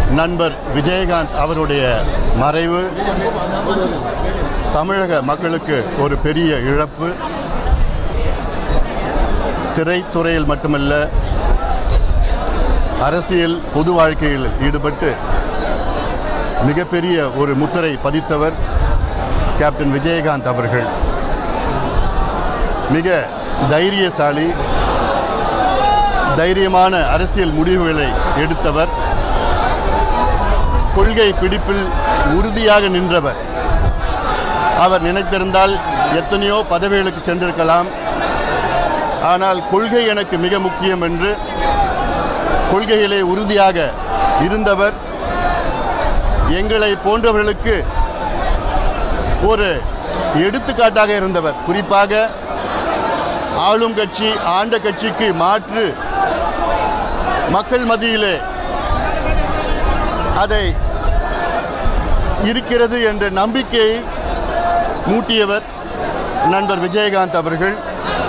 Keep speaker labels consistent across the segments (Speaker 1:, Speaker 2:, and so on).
Speaker 1: நண்பர் விஜயகாந்த் அவருடைய மறைவு தமிழக மக்களுக்கு ஒரு பெரிய இழப்பு திரைத்துறையில் மட்டுமல்ல அரசியல் பொது வாழ்க்கையில் ஈடுபட்டு மிகப்பெரிய ஒரு முத்திரை பதித்தவர் கேப்டன் விஜயகாந்த் அவர்கள் மிக தைரியசாலி தைரியமான அரசியல் முடிவுகளை எடுத்தவர் கொள்கை பிடிப்பில் உறுதியாக நின்றவர் அவர் நினைத்திருந்தால் எத்தனையோ பதவிகளுக்கு சென்றிருக்கலாம் ஆனால் கொள்கை எனக்கு மிக முக்கியம் என்று கொள்கையிலே உறுதியாக இருந்தவர் எங்களை போன்றவர்களுக்கு ஒரு எடுத்துக்காட்டாக இருந்தவர் குறிப்பாக ஆளும் கட்சி ஆண்ட கட்சிக்கு மாற்று மக்கள் மத்தியிலே அதை இருக்கிறது என்ற நம்பிக்கையை மூட்டியவர் நண்பர் விஜயகாந்த் அவர்கள்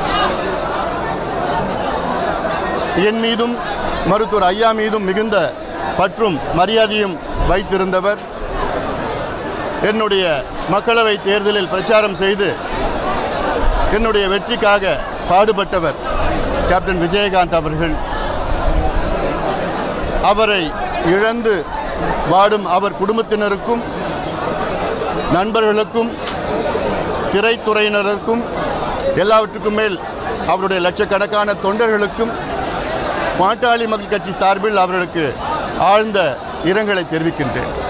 Speaker 1: என் மீதும் மருத்துவர் ஐயா மீதும் மிகுந்த பற்றும் மரியாதையும் வைத்திருந்தவர் என்னுடைய மக்களவை தேர்தலில் பிரச்சாரம் செய்து என்னுடைய வெற்றிக்காக பாடுபட்டவர் கேப்டன் விஜயகாந்த் அவர்கள் அவரை இழந்து வாடும் அவர் குடும்பத்தினருக்கும் நண்பர்களுக்கும் திரைத்துறையினருக்கும் எல்லாவற்றுக்கும் மேல் அவருடைய லட்சக்கணக்கான தொண்டர்களுக்கும் பாட்டாளி மக்கள் கட்சி சார்பில் அவர்களுக்கு ஆழ்ந்த இரங்கலை தெரிவிக்கின்றேன்